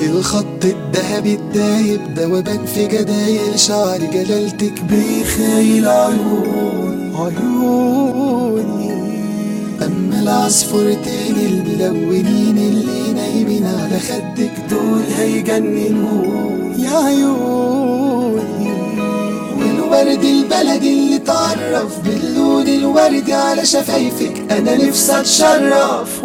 الخط الذهبي الدايب دوبان في جدايل شعر جلالتك بيخايل عيون عيوني أما العصفورتين الملونين اللي نايمين على خدك دول هيجننون يا عيوني والورد البلدي اللي تعرف باللون الوردي على شفايفك أنا نفسي أتشرف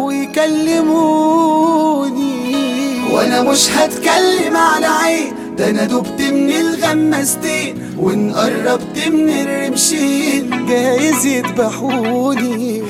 ويكلموني وانا مش هتكلم على عين ده انا دبت من الغمستين وان قربت من الرمشين جايز يذبحوني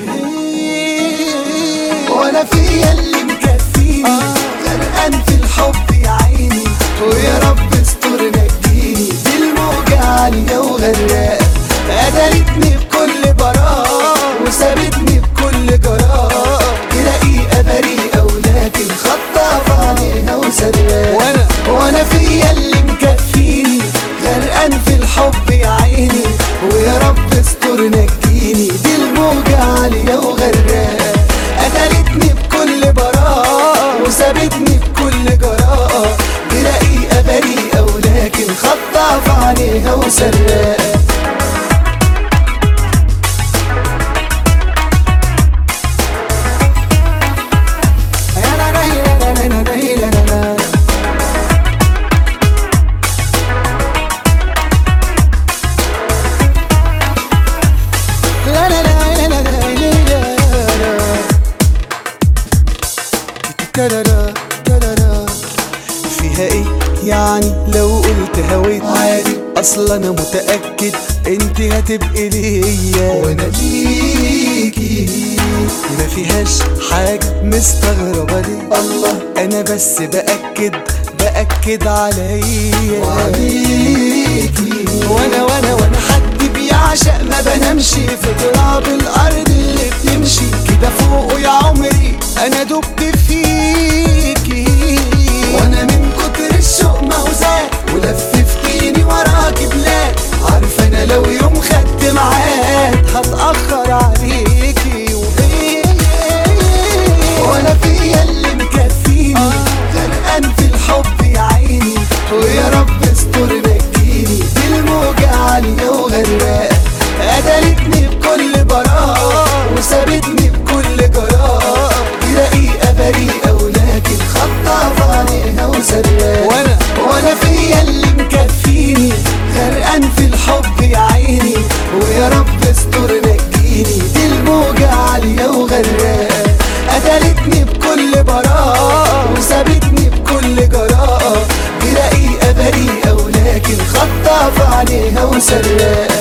وانا فيا اللي مكفيني غرقان في الحب يا عيني ويا رب استر نجيني دي الموجة عالية وغرقة قتلتني بكل براءة وسابتني بكل جراءة دي رقيقة بريئة ولكن خطف عليها وسرقة وانا وانا فيا اللي مكفيني غرقان في الحب يا عيني ويا رب استر نجيني دي الموجة عالية وغرقة قتلتني بكل براءة وسابتني بكل جراءة دي رقيقة بريئة ولكن خطف عليها وسرقة لا لا لا لا لا لا لا ترارا ترارا فيها ايه يعني لو قلت هويت عادي اصلا انا متاكد انت هتبقي ليا وانا ليكي ما فيهاش حاجه مستغربه ليه الله انا بس باكد باكد عليا وعليكي وانا وانا وانا حد بيعشق ما بنامش في تراب الارض اللي بتمشي كده فوقه يا عمري انا دبت فيكي وانا من كتر الشوق موزان ولففتيني وراكي بلاد عارفه انا لو يوم خدت معاك هتاخر عليكي وإيه وانا فيا اللي مكفيني غرقان في الحب يا عيني ويا رب استر نجيني دي الموجة عالية وغرقة قتلتني بكل براءة وسابتني بكل جراءة دي رقيقة بريئة ولكن خطف عليها وسرقة وانا وانا فيا اللي مكفيني غرقان في الحب يا عيني ويا رب استر نجيني دي الموجة عالية وغرقة قتلتني بكل براءة وسابتني بكل جراءة دي رقيقة بريئة ولكن خطف عليها وسرقة